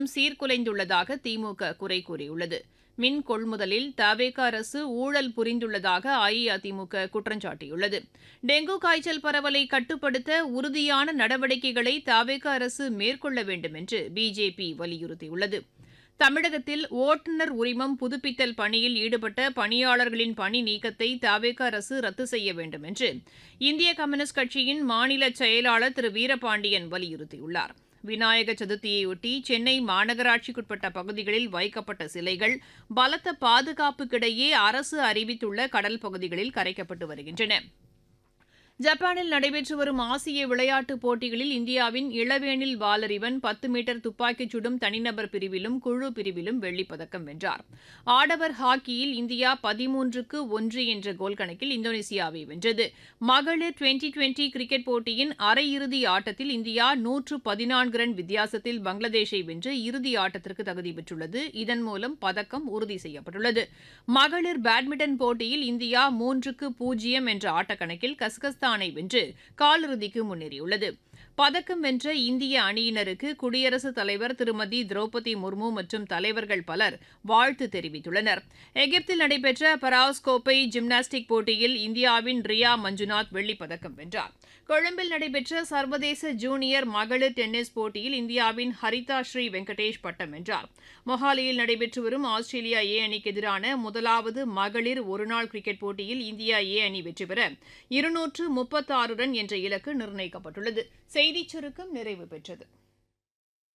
சீர்குலைந்துள்ளதாக திமுக குறை கூறியுள்ளது மின் கொள்முதலில் தவேக அரசு ஊழல் புரிந்துள்ளதாக அஇஅதிமுக குற்றம் சாட்டியுள்ளது டெங்கு காய்ச்சல் பரவலை கட்டுப்படுத்த உறுதியான நடவடிக்கைகளை தவேக அரசு மேற்கொள்ள வேண்டும் என்று பிஜேபி வலியுறுத்தியுள்ளது தமிழகத்தில் ஓட்டுநர் உரிமம் புதுப்பித்தல் பணியில் ஈடுபட்ட பணியாளர்களின் பணி நீக்கத்தை தவேக அரசு ரத்து செய்ய வேண்டும் என்று இந்திய கம்யூனிஸ்ட் கட்சியின் மாநில செயலாளர் திரு வீரபாண்டியன் வலியுறுத்தியுள்ளார் விநாயக சதுர்த்தியையொட்டி சென்னை மாநகராட்சிக்குட்பட்ட பகுதிகளில் வைக்கப்பட்ட சிலைகள் பலத்த பாதுகாப்புக்கிடையே அரசு அறிவித்துள்ள கடல் பகுதிகளில் கரைக்கப்பட்டு வருகின்றன ஜப்பானில் நடைபெற்று வரும் ஆசிய விளையாட்டுப் போட்டிகளில் இந்தியாவின் இளவேனில் வாலறிவன் பத்து மீட்டர் துப்பாக்கிச் சுடும் தனிநபர் பிரிவிலும் குழு பிரிவிலும் வெள்ளிப் பதக்கம் வென்றார் ஆடவர் ஹாக்கியில் இந்தியா பதிமூன்றுக்கு ஒன்று என்ற கோல் கணக்கில் இந்தோனேசியாவை வென்றது மகளிர் டுவெண்டி டுவெண்டி கிரிக்கெட் போட்டியின் அரையிறுதி ஆட்டத்தில் இந்தியா நூற்று பதினான்கு ரன் வித்தியாசத்தில் பங்களாதேஷை வென்று இறுதி ஆட்டத்திற்கு தகுதி பெற்றுள்ளது இதன் மூலம் பதக்கம் உறுதி செய்யப்பட்டுள்ளது மகளிர் பேட்மிண்டன் போட்டியில் இந்தியா மூன்றுக்கு பூஜ்ஜியம் என்ற ஆட்டக்கணக்கில் கஸ்கஸ்தான் பாகிஸ்தானை வென்று காலிறுதிக்கு முன்னேறியுள்ளது பதக்கம் வென்ற இந்திய அணியினருக்கு குடியரசுத் தலைவர் திருமதி திரௌபதி முர்மு மற்றும் தலைவர்கள் பலர் வாழ்த்து தெரிவித்துள்ளனர் எகிப்தில் நடைபெற்ற பராஸ் கோப்பை ஜிம்னாஸ்டிக் போட்டியில் இந்தியாவின் ரியா மஞ்சுநாத் வெள்ளிப் பதக்கம் வென்றார் கொழும்பில் நடைபெற்ற சர்வதேச ஜூனியர் மகளிர் டென்னிஸ் போட்டியில் இந்தியாவின் ஹரிதா ஸ்ரீ வெங்கடேஷ் பட்டம் வென்றார் மொஹாலியில் நடைபெற்று வரும் ஆஸ்திரேலியா ஏ அணிக்கு எதிரான முதலாவது மகளிர் ஒருநாள் கிரிக்கெட் போட்டியில் இந்தியா ஏ அணி வெற்றி பெற இருநூற்று முப்பத்தாறு ரன் என்ற இலக்கு நிர்ணயிக்கப்பட்டுள்ளது செய்திச் சுருக்கம் நிறைவு பெற்றது